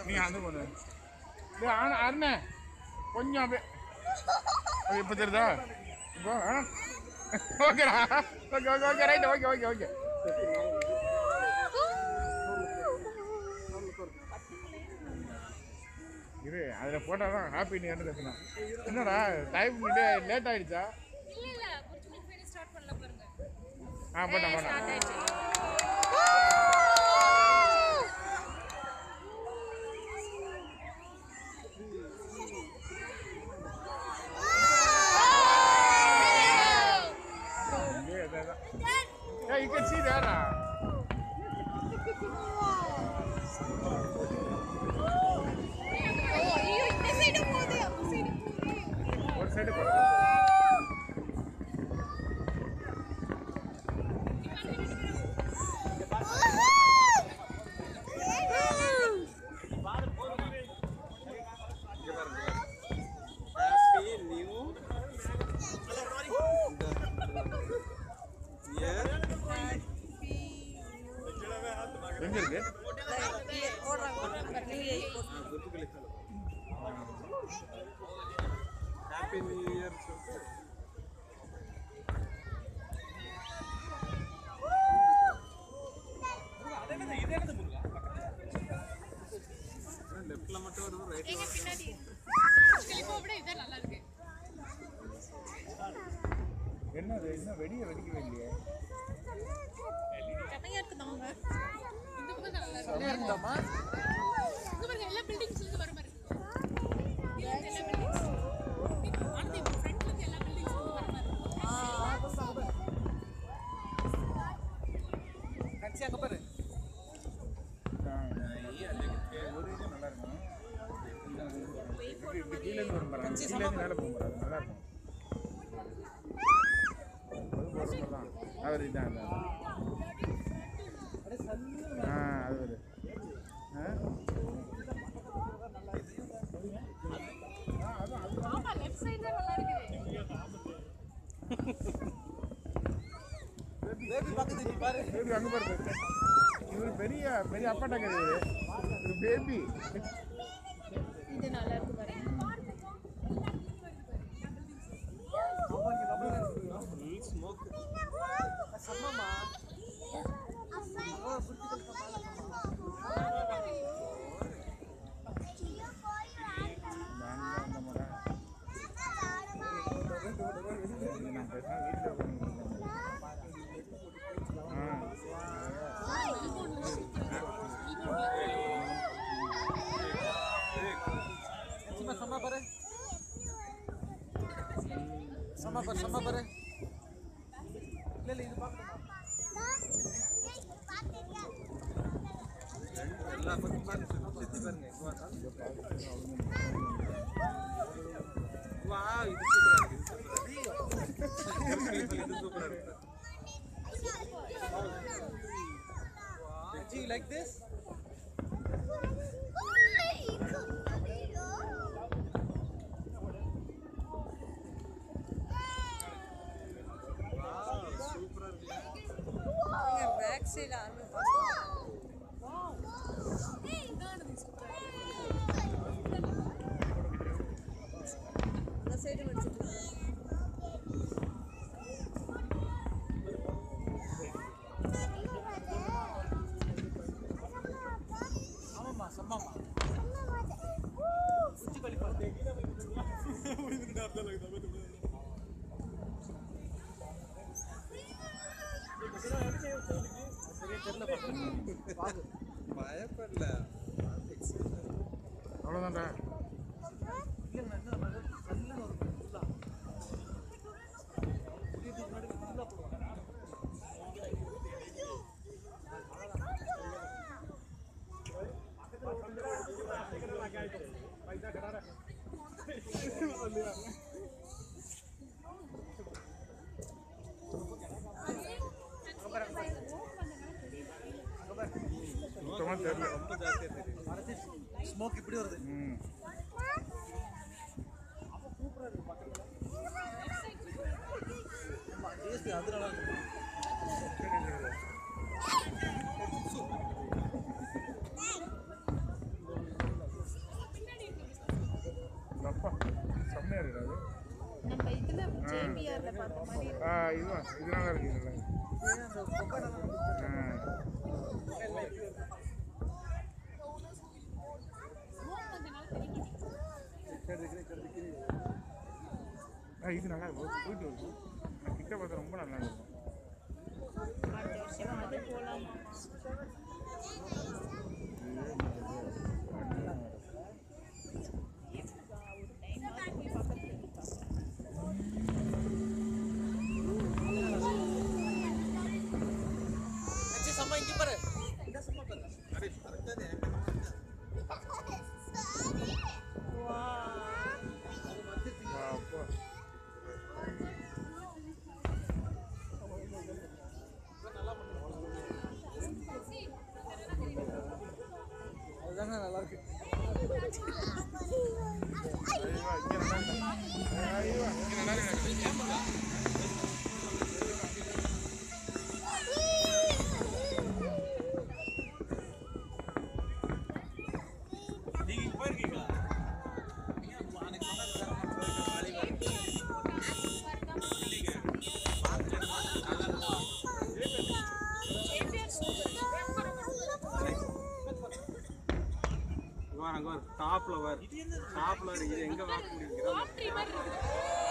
நீ அந்த பொண்ணு டேய் ஆனா அருணே கொஞ்சம் அப்படியே அது இப்போ தெரியுதா இப்போ ஆ ஓகேடா okay okay okay right okay okay okay இரு அதில் போட்டால் தான் ஹாப்பி நியூ இயர்னு கட்டணும் என்னடா டைம் லேட் ஆயிடுச்சா இல்ல இல்ல புடிச்சு மிஸ் பண்ணி ஸ்டார்ட் பண்ணல பாருங்க ஆ போட்டேன் ஸ்டார்ட் போட்டேன் ஆயிடுச்சு இங்கே அதான் ஏய் you can see there ah. ஐயோ இந்த சைடு போகுது அந்த சைடு போகுது ஒரு சைடு ஹாப்பி நியூ இயர் எங்க இருக்கு ஹாப்பி நியூ இயர் சொல்லிட்டு லெஃப்ட்ல மட்டும் வரும் ரைட் எங்க பின்னாடி கிளிப்போ விட இதான் நல்லா இருக்கு என்னது இன்னும் வெடிய வெடிக்கவே இல்லையே செமையா இருக்குதா அவங்க இந்த பக்கம் தான் நல்லா இருக்கு இங்க பாருங்க எல்லா பில்டிங்ஸ்ல இருந்து வர மாதிரி இருக்கு இதுல இருந்து எல்லா பில்டிங்ஸ் ஆனந்தி ஃப்ரண்ட்ல இருந்து எல்லா பில்டிங்ஸ்ல இருந்து வர மாதிரி இருக்கு ஆ, ஒரு இது நல்லா இருக்கும் இப்படி இப்படி கீழே இருந்து வரும் பாருங்க கீழே இருந்து மேலே போகும் பாரு அது நல்லா இருக்கும் அது போடுறது தான் அவர் இதான் அதான் ஆ அது வருது ஆ ஆமா லெஃப்ட் சைடு தான் நல்லா இருக்கு பேபி அங்கே பாருங்க இவர் பெரிய பெரிய அப்பாட்டங்க இவர் பேபி இது நல்லா இருக்கு பாருங்க ஃபுல் ஸ்மோக் அந்த முறை நான் பேசினா வீட்டில் எல்லா பக்கம் பாருங்க சுத்தி பாருங்க இங்க வாங்க. வா இது சூப்பரா இருக்கு இது சூப்பரா இருக்கு இது சூப்பரா இருக்கு Do you like this? சூப்பரா இருக்கு பேக் சைடு ஆர்மி அந்த சைடு வச்சுட்டு ஆமாம்மா செம்மாம்மா உச்சி கழிப்பா பயப்படல அவ்வளோதான்டா இல்லைங்க இன்னும் நம்ம கல்லுன்னு ஒரு ஃபுல்லா இதுக்கு முன்னாடி ஃபுல்லா போடுவாங்க சுத்தமாக தெரியல ரொம்ப ஜாஸ்தியா தெரியும் ஸ்மோக் இப்படி வருது ம் ஆமா டேஸ்ட் அது நல்லா இருக்கு இதுவா இது நல்லா இருக்கு இது நல்லா இருக்கு. ஏன் அந்த கொக்கடெல்லாம் ஆ. ஸ்மோக் வந்தனால தெரிய மாட்டேங்குது ஆ, இது நல்லா இருக்கும் போயிட்டு வருது நான் கிட்ட பார்த்தா ரொம்ப நல்லா இருக்கும் அடுத்த வருஷம் அது போலாமா ஒரு டைம் போய் பக்கத்துல இருந்து பார்க்கணும். அச்சி சம்மா இங்க பாரு வா, அப்பா. அதுதாங்க நல்லா இருக்கு ஐயோ, இங்க நல்லா இருக்கு. ஐயோ, இங்க நல்லா இருக்கு. நீங்க இங்க போயிருக்கீங்களா நீங்க அன்னைக்கு சொன்னது வேற மாதிரி போயிருக்க வாலிபால். இல்லைங்க. பார்த்துட்டு நல்லா இருக்கும். இங்க வாரு, அங்க வாரு. டாப்ல வாரு. டாப்ல இருக்கு. இது எங்க வாங்க முடியும் பாம் ட்ரீ மாதிரி இருக்குது